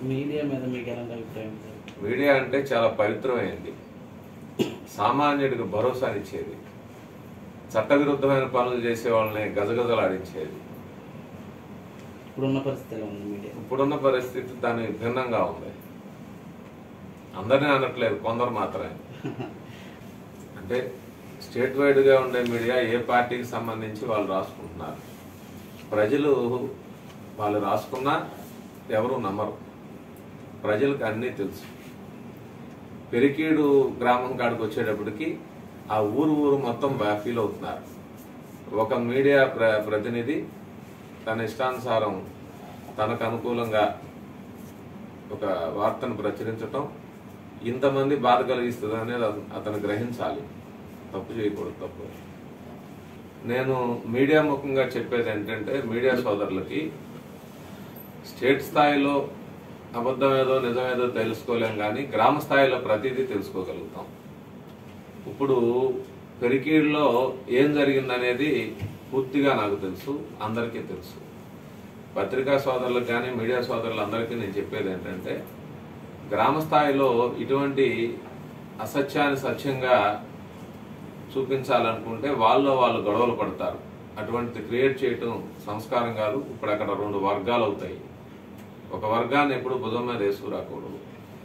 media మీద మీకు ఎలాంటి అభిప్రాయం సార్ మీడియా అంటే చాలా పవిత్రమైనది సామాన్యుడికి భరోసానిచ్చేది చట్టవిరుద్ధమైన పనులు చేసే వాళ్ళని గజగజలాడించేది ఇప్పుడున్న పరిస్థితి ఎలా ఉంది మీడియా ఇప్పుడున్న పరిస్థితి దాని భిన్నంగా ఉంది అందరినీ అనట్లేదు కొందరు మాత్రమే అంటే స్టేట్ వైడ్గా ఉండే మీడియా ఏ పార్టీకి సంబంధించి వాళ్ళు రాసుకుంటున్నారు ప్రజలు వాళ్ళు రాసుకున్నా ఎవరు నమ్మరు ప్రజలకు అన్నీ తెలుసు పెరికీడు గ్రామం కాడికి వచ్చేటప్పటికి ఆ ఊరు ఊరు మొత్తం బా- ఫీల్ అవుతున్నారు ఒక మీడియా ప్ర ప్రతినిధి తన ఇష్టానుసారం తనకు అనుకూలంగా ఒక వార్తను ప్రచురించటం ఇంతమంది బాధ కలిగిస్తుంది అనేది అతను- అతను గ్రహించాలి తప్పు చేయకూడదు తప్పు నేను మీడియా ముఖంగా చెప్పేది ఏంటంటే మీడియా సోదరులకి స్టేట్ స్థాయిలో అబద్ధమేదో నిజమేదో తెలుసుకోలేం కానీ గ్రామ స్థాయిలో ప్రతిదీ తెలుసుకోగలుగుతాం ఇప్పుడు పెరికీడులో ఏం జరిగిందనేది పూర్తిగా నాకు తెలుసు అందరికీ తెలుసు పత్రికా సోదరులకు కానీ మీడియా సోదరులందరికీ నేను చెప్పేది ఏంటంటే గ్రామ స్థాయిలో ఇటువంటి అసత్యాన్ని సత్యంగా చూపించాలనుకుంటే వాళ్ళలో వాళ్ళు గొడవలు పడతారు అటువంటిది క్రియేట్ చేయటం సంస్కారం కాదు ఇప్పుడు అక్కడ రెండు వర్గాలు అవుతాయి ఒక వర్గాన్ని ఎప్పుడు భుజం మీద వేసుకురాకూడదు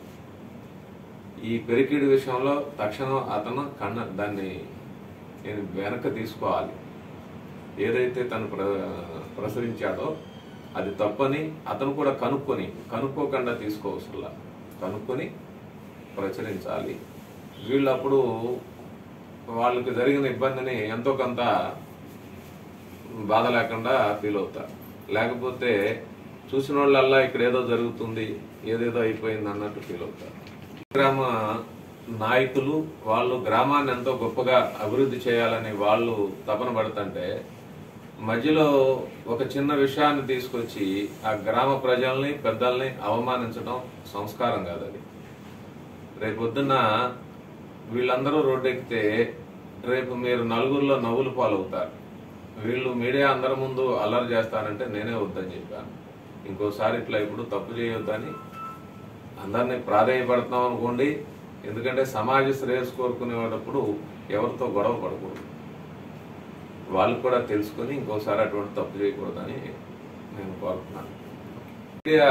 ఈ పెరికిడి విషయంలో తక్షణం అతను కన్న దాన్ని నేను వెనక్కి తీసుకోవాలి ఏదైతే తను ప్ర ప్రసరించాడో అది తప్పని అతను కూడా కనుక్కొని కనుక్కోకుండా తీసుకోవసరంలా కనుక్కొని ప్రచురించాలి వీళ్ళు అప్పుడు వాళ్ళకి జరిగిన ఇబ్బందిని ఎంతో కొంత బాధ లేకుండా ఫీల్ అవుతారు లేకపోతే చూసిన వాళ్ళల్లా ఇక్కడ ఏదో జరుగుతుంది ఏదేదో అయిపోయింది అన్నట్టు ఫీల్ అవుతారు గ్రామ నాయకులు వాళ్ళు గ్రామాన్ని ఎంతో గొప్పగా అభివృద్ధి చేయాలని వాళ్ళు తపన పడుతుంటే మధ్యలో ఒక చిన్న విషయాన్ని తీసుకొచ్చి ఆ గ్రామ ప్రజల్ని పెద్దల్ని అవమానించడం సంస్కారం కాదు అది రేపొద్దున వీళ్ళందరూ రోడ్డెక్కితే రేపు మీరు నలుగురిలో నవ్వులు పాలవుతారు వీళ్ళు మీడియా అందరి ముందు అల్లరి చేస్తారంటే నేనే వద్దని చెప్పాను ఇంకోసారి ఇట్లా ఇప్పుడు తప్పు చేయొద్దని అందరినీ ప్రాధాన్యపడుతున్నాం అనుకోండి ఎందుకంటే సమాజ శ్రేయస్సు కోరుకునేటప్పుడు ఎవరితో గొడవ పడకూడదు వాళ్ళు కూడా తెలుసుకొని ఇంకోసారి అటువంటి తప్పు చేయకూడదని నేను కోరుతున్నాను మీడియా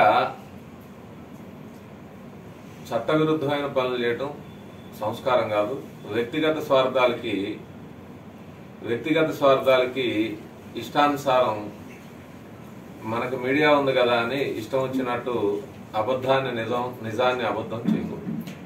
చట్టవిరుద్ధమైన పనులు చేయటం సంస్కారం కాదు వ్యక్తిగత స్వార్థాలకి వ్యక్తిగత స్వార్థాలకి ఇష్టానుసారం మనకు మీడియా ఉంది కదా అని ఇష్టం వచ్చినట్టు అబద్ధాన్ని నిజం నిజాన్ని అబద్ధం చేయకూడదు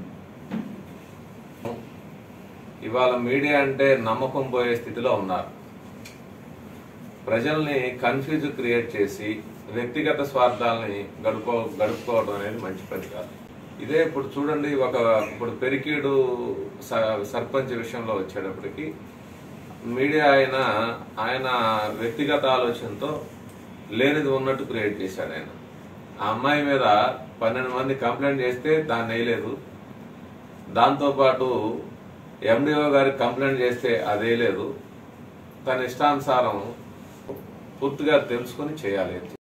ఇవాళ మీడియా అంటే నమ్మకం పోయే స్థితిలో ఉన్నారు ప్రజల్ని కన్ఫ్యూజ్ క్రియేట్ చేసి వ్యక్తిగత స్వార్థాలని గడుపు గడుపుకోవడం అనేది మంచి పని కాదు ఇదే ఇప్పుడు చూడండి ఒక ఇప్పుడు పెరికీడు స- సర్పంచ్ విషయంలో వచ్చేటప్పటికి మీడియా ఆయన ఆయన వ్యక్తిగత ఆలోచనతో లేనిది ఉన్నట్టు క్రియేట్ చేశాడు ఆయన ఆ అమ్మాయి మీద పన్నెండు మంది కంప్లైంట్ చేస్తే దాన్ని వేయలేదు దాంతోపాటు ఎండిఓ గారికి కంప్లైంట్ చేస్తే అది వేయలేదు తన ఇష్టానుసారం పూర్తిగా తెలుసుకొని చేయాలి